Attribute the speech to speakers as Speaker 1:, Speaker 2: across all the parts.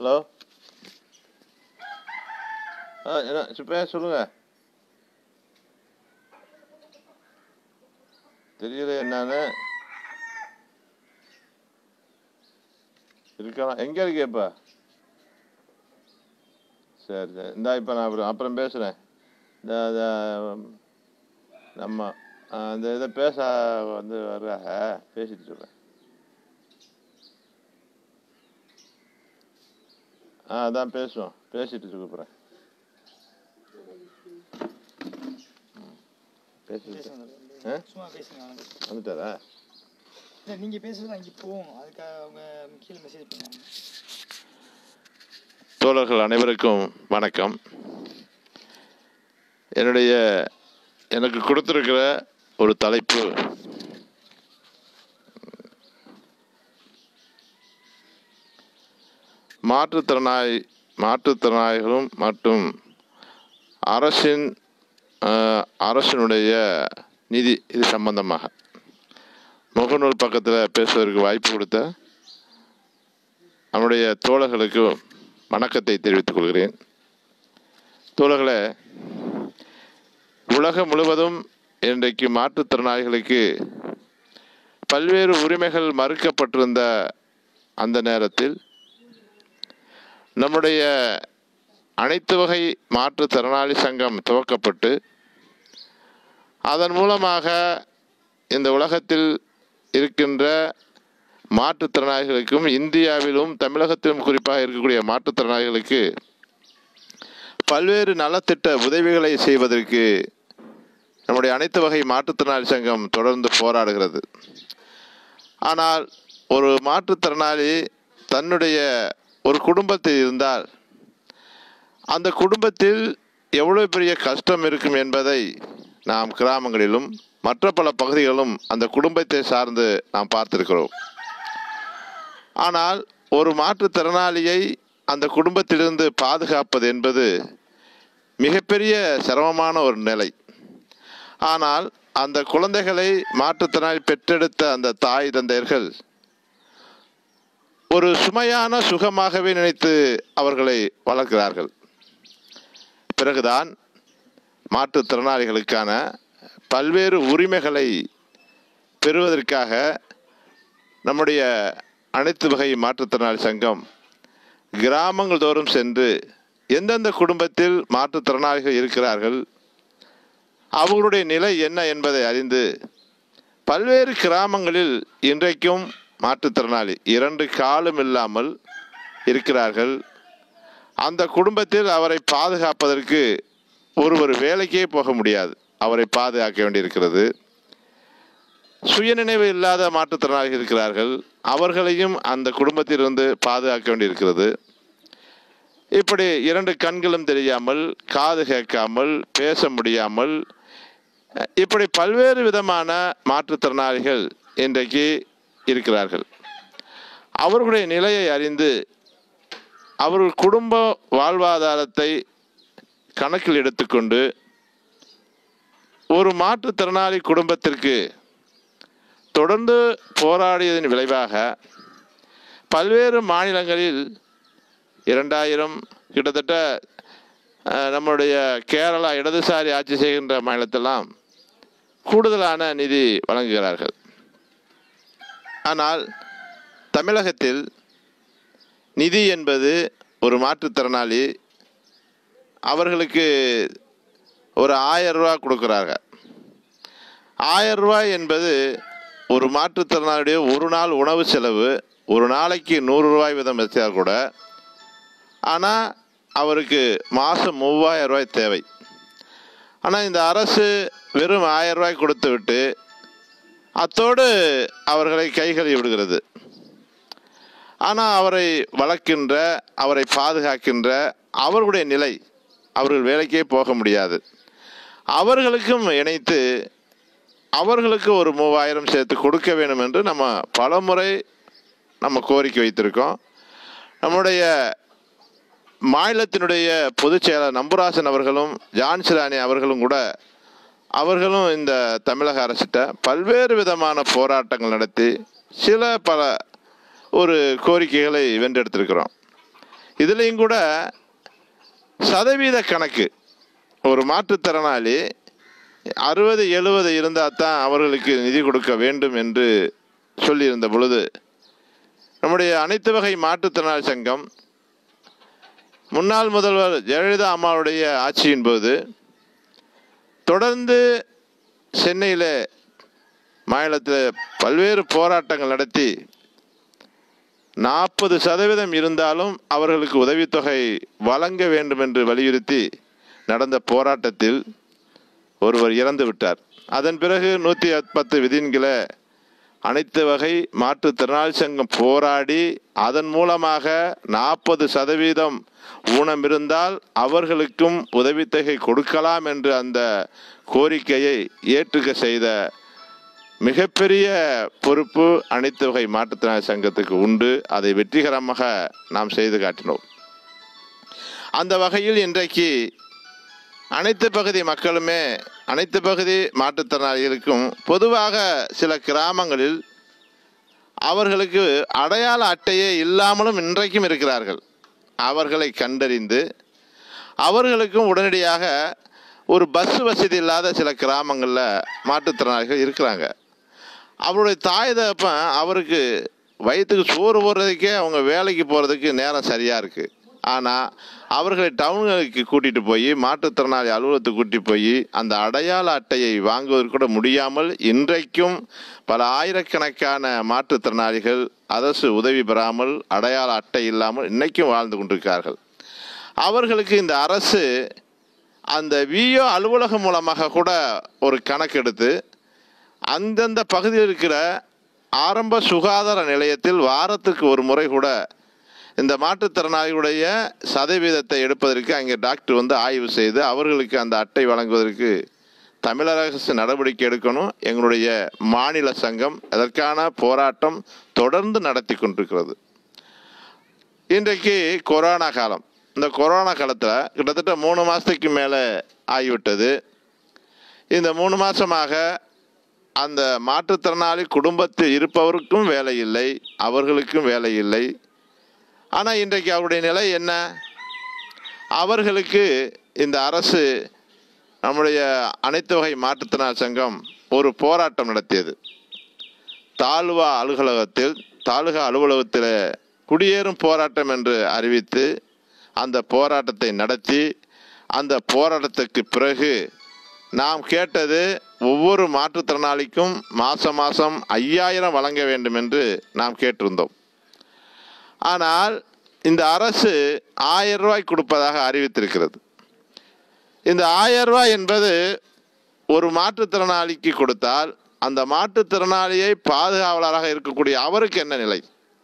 Speaker 1: Hello ஆ என்ன சுப்பையா சொல்லுங்க தெரியல என்னன்னு இருக்கலாம் எங்க இருக்க இப்ப சரி சரி இந்தா இப்போ நான் அப்புறம் அப்புறம் பேசுகிறேன் இந்த இந்த, நம்ம ஆ, இந்த இதை பேச வந்து வர்றாங்க பேசிட்டு சொல்கிறேன் ஆ அதான் பேசுவோம் பேசிட்டு கூப்பிட்றேன் பேசிட்டு
Speaker 2: பேசுங்க
Speaker 1: ஆ?
Speaker 2: சும்மா பேசுங்க அவங்க
Speaker 1: வந்துட்டாரா
Speaker 2: இல்லை நீங்கள் பேசுறது அங்கே போகணும் அதுக்காக அவங்க கீழே மெசேஜ் பண்ணுவாங்க
Speaker 1: தோழர்கள் அனைவருக்கும் வணக்கம் என்னுடைய எனக்கு கொடுத்துருக்கிற ஒரு தலைப்பு மாற்றுத்திறனாய் மாற்றுத்திறனாளிகளும் மற்றும் அரசின் அஹ், அரசினுடைய நிதி இது சம்பந்தமாக முகநூல் பக்கத்தில் பேசுவதற்கு வாய்ப்பு கொடுத்த நம்முடைய தோழர்களுக்கு வணக்கத்தை தெரிவித்துக் கொள்கிறேன் தோழர்களே உலகம் முழுவதும் இன்றைக்கு மாற்றுத்திறனாளிகளுக்கு பல்வேறு உரிமைகள் மறுக்கப்பட்டிருந்த அந்த நேரத்தில் நம்முடைய அனைத்து வகை மாற்றுத்திறனாளி சங்கம் துவக்கப்பட்டு அதன் மூலமாக இந்த உலகத்தில் இருக்கின்ற மாற்றுத்திறனாளிகளுக்கும் இந்தியாவிலும் தமிழகத்திலும் குறிப்பாக இருக்கக்கூடிய மாற்றுத்திறனாளிகளுக்கு பல்வேறு நலத்திட்ட உதவிகளை செய்வதற்கு நம்முடைய அனைத்து வகை மாற்றுத்திறனாளி சங்கம் தொடர்ந்து போராடுகிறது ஆனால் ஒரு மாற்றுத்திறனாளி தன்னுடைய ஒரு குடும்பத்தில் இருந்தால் அந்த குடும்பத்தில் எவ்வளவு பெரிய கஷ்டம் இருக்கும் என்பதை நாம் கிராமங்களிலும் மற்ற பல பகுதிகளிலும் அந்த குடும்பத்தை சார்ந்து நாம் பார்த்திருக்கிறோம் ஆனால் ஒரு மாற்றுத்திறனாளியை அந்த குடும்பத்திலிருந்து பாதுகாப்பது என்பது மிகப்பெரிய சிரமமான ஒரு நிலை ஆனால் அந்த குழந்தைகளை மாற்றுத்திறனாளி பெற்றெடுத்த அந்த தாய் தந்தையர்கள் ஒரு சுமையான சுகமாகவே நினைத்து அவர்களை வளர்க்கிறார்கள் பிறகுதான் மாற்றுத்திறனாளிகளுக்கான பல்வேறு உரிமைகளை பெறுவதற்காக நம்முடைய அனைத்து வகை மாற்றுத்திறனாளி சங்கம் கிராமங்கள் தோறும் சென்று எந்தெந்த குடும்பத்தில் மாற்றுத்திறனாளிகள் இருக்கிறார்கள் அவர்களுடைய நிலை என்ன என்பதை அறிந்து பல்வேறு கிராமங்களில் இன்றைக்கும் மாற்றுத்திறனாளி இரண்டு காலும் இல்லாமல் இருக்கிறார்கள் அந்த குடும்பத்தில் அவரை பாதுகாப்பதற்கு ஒருவர் வேலைக்கே போக முடியாது அவரை பாதுகாக்க வேண்டியிருக்கிறது சுயநினைவு இல்லாத மாற்றுத்திறனாளிகள் இருக்கிறார்கள் அவர்களையும் அந்த குடும்பத்திலிருந்து பாதுகாக்க வேண்டியிருக்கிறது இப்படி இரண்டு கண்களும் தெரியாமல் காது கேட்காமல் பேச முடியாமல் அஹ், இப்படி பல்வேறு விதமான மாற்றுத்திறனாளிகள் இன்றைக்கு இருக்கிறார்கள் அவர்களுடைய நிலையை அறிந்து அவர்கள் குடும்ப வாழ்வாதாரத்தை கணக்கில் எடுத்துக்கொண்டு ஒரு மாற்றுத்திறனாளி குடும்பத்திற்கு தொடர்ந்து போராடியதன் விளைவாக பல்வேறு மாநிலங்களில் இரண்டாயிரம் கிட்டத்தட்ட அஹ், நம்முடைய கேரளா இடதுசாரி ஆட்சி செய்கின்ற மாநிலத்தெல்லாம் கூடுதலான நிதி வழங்குகிறார்கள் ஆனால் தமிழகத்தில் நிதி என்பது ஒரு மாற்றுத்திறனாளி அவர்களுக்கு ஒரு ஆயிரம் ரூபா கொடுக்குறாங்க ஆயிரம் ரூபாய் என்பது ஒரு மாற்றுத்திறனாளியுடைய ஒரு நாள் உணவு செலவு ஒரு நாளைக்கு நூறு ரூபாய் வீதம் வச்சால் கூட ஆனால் அவருக்கு மாதம் மூவாயிரம் ரூபாய் தேவை ஆனால் இந்த அரசு வெறும் ஆயிரம் ரூபாய் கொடுத்து விட்டு அத்தோடு அவர்களை கைகழுவி விடுகிறது ஆனால் அவரை வளர்க்கின்ற அவரை பாதுகாக்கின்ற அவர்களுடைய நிலை அவர்கள் வேலைக்கே போக முடியாது அவர்களுக்கும் இணைத்து அவர்களுக்கு ஒரு மூவாயிரம் சேர்த்து கொடுக்க வேண்டும் என்று நம்ம பலமுறை நம்ம கோரிக்கை வைத்திருக்கோம் நம்முடைய மாநிலத்தினுடைய பொதுச் செயலர் நம்புராசன் அவர்களும் ஜான்சிராணி அவர்களும் கூட அவர்களும் இந்த தமிழக அரசிட்ட பல்வேறு விதமான போராட்டங்கள் நடத்தி சில பல ஒரு கோரிக்கைகளை வென்றெடுத்திருக்கிறோம் இதுலேயும் கூட சதவீத கணக்கு ஒரு மாற்றுத்திறனாளி அறுபது எழுபது இருந்தால் தான் அவர்களுக்கு நிதி கொடுக்க வேண்டும் என்று சொல்லியிருந்த பொழுது நம்முடைய அனைத்து வகை மாற்றுத்திறனாளி சங்கம் முன்னாள் முதல்வர் ஜெயலலிதா அம்மாவுடைய ஆட்சியின் போது தொடர்ந்து சென்னையில் மாநிலத்தில் பல்வேறு போராட்டங்கள் நடத்தி நாற்பது சதவீதம் இருந்தாலும் அவர்களுக்கு உதவித்தொகை வழங்க வேண்டும் என்று வலியுறுத்தி நடந்த போராட்டத்தில் ஒருவர் இறந்து விட்டார் அதன் பிறகு நூற்றி பத்து விதின்களை அனைத்து வகை மாற்றுத்திறனாளி சங்கம் போராடி அதன் மூலமாக நாற்பது சதவீதம் ஊனம் இருந்தால் அவர்களுக்கும் உதவித்தொகை கொடுக்கலாம் என்று அந்த கோரிக்கையை ஏற்றுக்க செய்த மிகப்பெரிய பொறுப்பு அனைத்து வகை மாற்றுத்திறனாளி சங்கத்துக்கு உண்டு அதை வெற்றிகரமாக நாம் செய்து காட்டினோம் அந்த வகையில் இன்றைக்கு அனைத்து பகுதி மக்களுமே அனைத்து பகுதி மாற்றுத்திறனாளிகளுக்கும் பொதுவாக சில கிராமங்களில் அவர்களுக்கு அடையாள அட்டையே இல்லாமலும் இன்றைக்கும் இருக்கிறார்கள் அவர்களை கண்டறிந்து அவர்களுக்கும் உடனடியாக ஒரு பஸ் வசதி இல்லாத சில கிராமங்களில் மாற்றுத்திறனாளிகள் இருக்கிறாங்க அவருடைய தாய் தகப்பன் அவருக்கு வயிற்றுக்கு சோறு போடுறதுக்கே அவங்க வேலைக்கு போகிறதுக்கு நேரம் சரியாக இருக்குது ஆனால் அவர்களை டவுன்களுக்கு கூட்டிகிட்டு போய் மாற்றுத்திறனாளி அலுவலகத்துக்கு கூட்டிட்டு போய் அந்த அடையாள அட்டையை வாங்குவதற்கு கூட முடியாமல் இன்றைக்கும் பல ஆயிரக்கணக்கான மாற்றுத்திறனாளிகள் அரசு உதவி பெறாமல் அடையாள அட்டை இல்லாமல் இன்னைக்கும் வாழ்ந்து கொண்டிருக்கிறார்கள் அவர்களுக்கு இந்த அரசு அந்த விஓ அலுவலகம் மூலமாக கூட ஒரு கணக்கெடுத்து அந்தந்த பகுதியில் இருக்கிற ஆரம்ப சுகாதார நிலையத்தில் வாரத்துக்கு ஒரு முறை கூட இந்த மாற்றுத்திறனாளிகளுடைய சதவீதத்தை எடுப்பதற்கு அங்கே டாக்டர் வந்து ஆய்வு செய்து அவர்களுக்கு அந்த அட்டை வழங்குவதற்கு தமிழக அரசு நடவடிக்கை எடுக்கணும் எங்களுடைய மாநில சங்கம் அதற்கான போராட்டம் தொடர்ந்து நடத்தி கொண்டிருக்கிறது இன்றைக்கு கொரோனா காலம் இந்த கொரோனா காலத்தில் கிட்டத்தட்ட மூணு மாதத்துக்கு மேலே ஆகிவிட்டது இந்த மூணு மாதமாக அந்த மாற்றுத்திறனாளி குடும்பத்தில் இருப்பவருக்கும் வேலை இல்லை அவர்களுக்கும் வேலை இல்லை ஆனால் இன்றைக்கு அவருடைய நிலை என்ன அவர்களுக்கு இந்த அரசு நம்முடைய அனைத்து வகை மாற்றுத்திறனாளி சங்கம் ஒரு போராட்டம் நடத்தியது தாலுவா அலுவலகத்தில் தாலுகா அலுவலகத்தில் குடியேறும் போராட்டம் என்று அறிவித்து அந்த போராட்டத்தை நடத்தி அந்த போராட்டத்துக்கு பிறகு நாம் கேட்டது ஒவ்வொரு மாற்றுத்திறனாளிக்கும் மாதம் மாதம் ஐயாயிரம் வழங்க வேண்டும் என்று நாம் கேட்டிருந்தோம் ஆனால் இந்த அரசு ஆயிரம் ரூபாய் கொடுப்பதாக அறிவித்திருக்கிறது இந்த ஆயிரம் ரூபாய் என்பது ஒரு மாற்றுத்திறனாளிக்கு கொடுத்தால் அந்த மாற்றுத்திறனாளியை பாதுகாவலராக இருக்கக்கூடிய அவருக்கு என்ன நிலை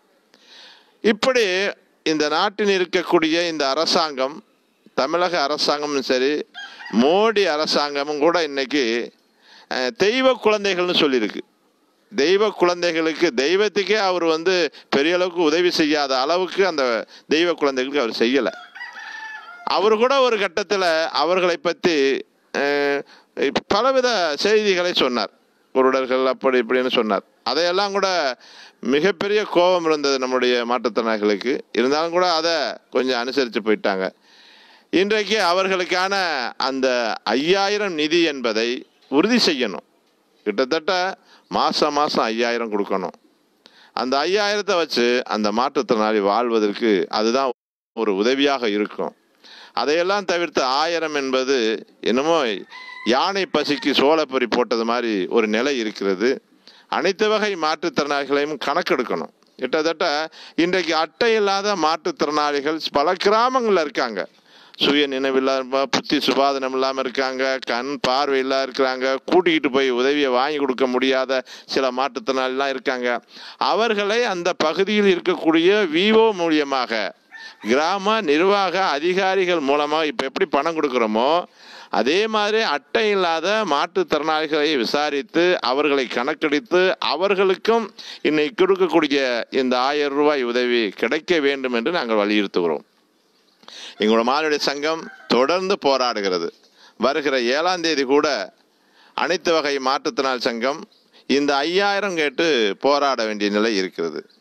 Speaker 1: இப்படி இந்த நாட்டில் இருக்கக்கூடிய இந்த அரசாங்கம் தமிழக அரசாங்கமும் சரி மோடி அரசாங்கமும் கூட இன்னைக்கு அஹ், தெய்வ குழந்தைகள்னு சொல்லியிருக்கு தெய்வ குழந்தைகளுக்கு தெய்வத்துக்கே அவர் வந்து பெரிய அளவுக்கு உதவி செய்யாத அளவுக்கு அந்த தெய்வ குழந்தைகளுக்கு அவர் செய்யலை அவர் கூட ஒரு கட்டத்தில் அவர்களை பற்றி அஹ், பலவித செய்திகளை சொன்னார் குருடர்கள் அப்படி இப்படின்னு சொன்னார் அதையெல்லாம் கூட மிகப்பெரிய கோபம் இருந்தது நம்முடைய மாற்றுத்திறனாளிகளுக்கு இருந்தாலும் கூட அதை கொஞ்சம் அனுசரித்து போயிட்டாங்க இன்றைக்கு அவர்களுக்கான அந்த ஐயாயிரம் நிதி என்பதை உறுதி செய்யணும் கிட்டத்தட்ட மாதம் மாதம் ஐயாயிரம் கொடுக்கணும் அந்த ஐயாயிரத்தை வச்சு அந்த மாற்றுத்திறனாளி வாழ்வதற்கு அதுதான் ஒரு உதவியாக இருக்கும் அதையெல்லாம் தவிர்த்து ஆயிரம் என்பது என்னமோ யானை பசிக்கு சோளப்பொறி போட்டது மாதிரி ஒரு நிலை இருக்கிறது அனைத்து வகை மாற்றுத்திறனாளிகளையும் கணக்கெடுக்கணும் கிட்டத்தட்ட இன்றைக்கு அட்டை இல்லாத மாற்றுத்திறனாளிகள் பல கிராமங்களில் இருக்காங்க சுய நினைவில்லாம புத்தி சுபாதனம் இல்லாமல் இருக்காங்க கண் பார்வை இல்லாத இருக்கிறாங்க கூட்டிக்கிட்டு போய் உதவியை வாங்கி கொடுக்க முடியாத சில மாற்றுத்திறனாளிலாம் இருக்காங்க அவர்களை அந்த பகுதியில் இருக்கக்கூடிய விவோ மூலியமாக கிராம நிர்வாக அதிகாரிகள் மூலமாக இப்போ எப்படி பணம் கொடுக்குறோமோ அதே மாதிரி அட்டை இல்லாத மாற்றுத்திறனாளிகளை விசாரித்து அவர்களை கணக்கெடுத்து அவர்களுக்கும் இன்னைக்கு கொடுக்கக்கூடிய இந்த ஆயிரம் ரூபாய் உதவி கிடைக்க வேண்டும் என்று நாங்கள் வலியுறுத்துகிறோம் எங்களோட மாநில சங்கம் தொடர்ந்து போராடுகிறது வருகிற ஏழாம் தேதி கூட அனைத்து வகை மாற்றுத்திறனாளி சங்கம் இந்த ஐயாயிரம் கேட்டு போராட வேண்டிய நிலை இருக்கிறது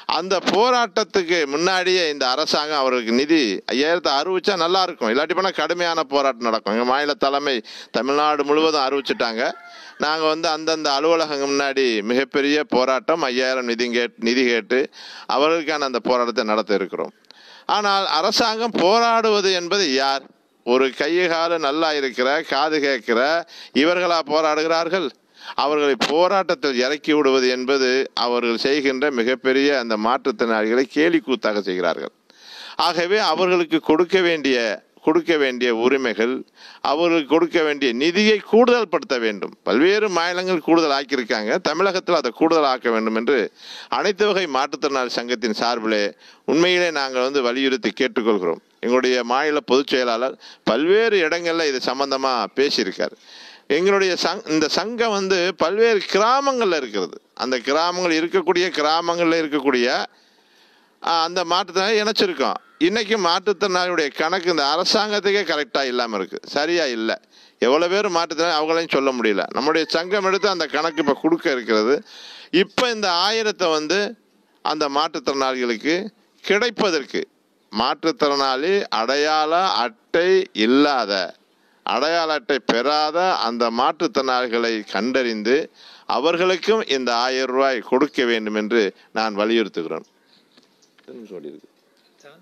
Speaker 1: அந்த போராட்டத்துக்கு முன்னாடியே இந்த அரசாங்கம் அவர்களுக்கு நிதி ஐயாயிரத்தை அறிவிச்சா நல்லா இருக்கும் இல்லாட்டி போனால் கடுமையான போராட்டம் நடக்கும் எங்கள் மாநில தலைமை தமிழ்நாடு முழுவதும் அறிவிச்சிட்டாங்க நாங்கள் வந்து அந்தந்த அலுவலகங்கள் முன்னாடி மிகப்பெரிய போராட்டம் ஐயாயிரம் நிதி கேட் நிதி கேட்டு அவர்களுக்கான அந்த போராட்டத்தை நடத்த இருக்கிறோம் ஆனால் அரசாங்கம் போராடுவது என்பது யார் ஒரு கையை கால நல்லா இருக்கிற காது கேட்கிற இவர்களா போராடுகிறார்கள் அவர்களை போராட்டத்தில் இறக்கி விடுவது என்பது அவர்கள் செய்கின்ற மிகப்பெரிய அந்த மாற்றுத்திறனாளிகளை கேலி கூத்தாக செய்கிறார்கள் ஆகவே அவர்களுக்கு கொடுக்க வேண்டிய கொடுக்க வேண்டிய உரிமைகள் அவர்களுக்கு கொடுக்க வேண்டிய நிதியை கூடுதல் படுத்த வேண்டும் பல்வேறு மாநிலங்கள் கூடுதல் ஆக்கியிருக்காங்க தமிழகத்தில் அதை கூடுதல் ஆக்க வேண்டும் என்று அனைத்து வகை மாற்றுத்திறனாளி சங்கத்தின் சார்பிலே உண்மையிலே நாங்கள் வந்து வலியுறுத்தி கேட்டுக்கொள்கிறோம் எங்களுடைய மாநில பொதுச் செயலாளர் பல்வேறு இடங்களில் இது சம்பந்தமாக பேசியிருக்கார் எங்களுடைய சங் இந்த சங்கம் வந்து பல்வேறு கிராமங்களில் இருக்கிறது அந்த கிராமங்கள் இருக்கக்கூடிய கிராமங்களில் இருக்கக்கூடிய ஆஹ், அந்த மாற்றுத்திறனாளி இணைச்சிருக்கோம் இன்றைக்கி மாற்றுத்திறனாளியுடைய கணக்கு இந்த அரசாங்கத்துக்கே கரெக்டாக இல்லாமல் இருக்குது சரியாக இல்லை எவ்வளோ பேர் மாற்றுத்திறனாளி அவங்களையும் சொல்ல முடியல நம்முடைய சங்கம் எடுத்து அந்த கணக்கு இப்போ கொடுக்க இருக்கிறது இப்போ இந்த ஆயிரத்தை வந்து அந்த மாற்றுத்திறனாளிகளுக்கு கிடைப்பதற்கு மாற்றுத்திறனாளி அடையாள அட்டை இல்லாத அடையாள அட்டை பெறாத அந்த மாற்றுத்திறனாளிகளை கண்டறிந்து அவர்களுக்கும் இந்த ஆயிரம் ரூபாய் கொடுக்க வேண்டும் என்று நான் வலியுறுத்துகிறேன் சொல்லியிருக்கு
Speaker 2: சார்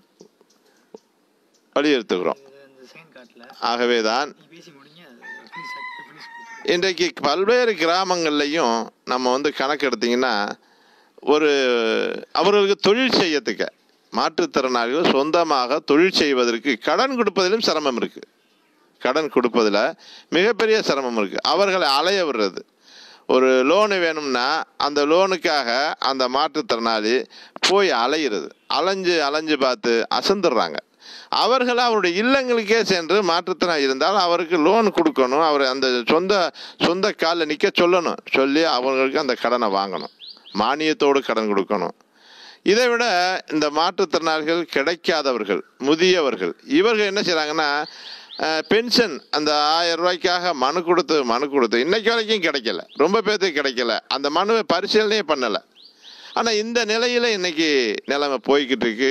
Speaker 1: வலியுறுத்துகிறோம்
Speaker 2: இது இந்த செகண்ட் கார்டில்
Speaker 1: ஆகவே தான்
Speaker 2: நீ பேசி முடிங்க அது ஃபினிஷ் ஃபினிஷ் கொடுத்துருங்க
Speaker 1: இன்றைக்கு பல்வேறு கிராமங்கள்லையும் நம்ம வந்து கணக்கு எடுத்தீங்கன்னா ஒரு அவர்களுக்கு தொழில் செய்யத்துக்க மாற்றுத்திறனாளிகள் சொந்தமாக தொழில் செய்வதற்கு கடன் கொடுப்பதிலும் சிரமம் இருக்குது கடன் கொடுப்பதில் மிகப்பெரிய சிரமம் இருக்குது அவர்களை அலைய விடுறது ஒரு லோனு வேணும்னா அந்த லோனுக்காக அந்த மாற்றுத்திறனாளி போய் அலையிறது அலைஞ்சு அலைஞ்சு பார்த்து அசந்துடுறாங்க அவர்கள் அவருடைய இல்லங்களுக்கே சென்று மாற்றுத்திறனாளி இருந்தால் அவருக்கு லோன் கொடுக்கணும் அவர் அந்த சொந்த சொந்த காலில் நிற்க சொல்லணும் சொல்லி அவங்களுக்கு அந்த கடனை வாங்கணும் மானியத்தோடு கடன் கொடுக்கணும் இதை விட இந்த மாற்றுத்திறனாளிகள் கிடைக்காதவர்கள் முதியவர்கள் இவர்கள் என்ன செய்கிறாங்கன்னா பென்ஷன் அந்த ஆயிரம் ரூபாய்க்காக மனு கொடுத்து மனு கொடுத்து இன்னைக்கு வரைக்கும் கிடைக்கல ரொம்ப பேர்த்துக்கு கிடைக்கல அந்த மனுவை பரிசீலனையே பண்ணலை ஆனால் இந்த நிலையில் இன்னைக்கு நிலைமை போய்கிட்டு இருக்கு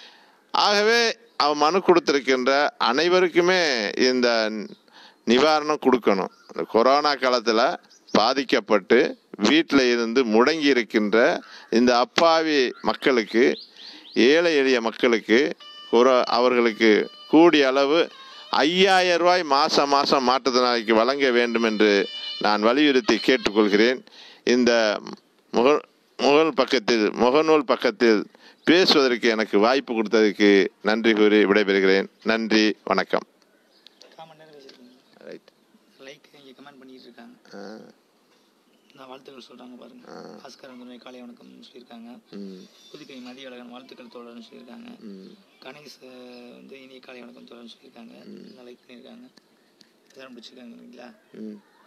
Speaker 1: ஆகவே அவன் மனு கொடுத்துருக்கின்ற அனைவருக்குமே இந்த நிவாரணம் கொடுக்கணும் இந்த கொரோனா காலத்தில் பாதிக்கப்பட்டு வீட்டில் இருந்து முடங்கி இருக்கின்ற இந்த அப்பாவி மக்களுக்கு ஏழை எளிய மக்களுக்கு கொரோ அவர்களுக்கு கூடிய அளவு ஐயாயிரம் ரூபாய் மாதம் மாதம் மாற்றுத்திறனாளிக்கு வழங்க வேண்டும் என்று நான் வலியுறுத்தி கேட்டுக்கொள்கிறேன் இந்த முக முகல் பக்கத்தில் முகநூல் பக்கத்தில் பேசுவதற்கு எனக்கு வாய்ப்பு கொடுத்ததுக்கு நன்றி கூறி விடைபெறுகிறேன் நன்றி வணக்கம்
Speaker 2: காமன் நேரம் பேசியிருக்கீங்க
Speaker 1: ரைட்
Speaker 2: லைக் இங்கே கமெண்ட் பண்ணிட்டு இருக்காங்க நான் வாழ்த்துக்கள் சொல்கிறாங்க பாருங்க பாஸ்கர் துணை காலை வணக்கம் சொல்லியிருக்காங்க
Speaker 1: ம்
Speaker 2: புதுக்கை மதிய அழகன் வாழ்த்துக்கள் தோழர்னு சொல்லியிருக்காங்க
Speaker 1: ம்
Speaker 2: கணேஷ் அஹ், வந்து இனிய காலை வணக்கம் தோழர்னு சொல்லியிருக்காங்க லைக் பண்ணியிருக்காங்க இதெல்லாம் பிடிச்சிருக்காங்க இல்லைங்களா
Speaker 1: ம்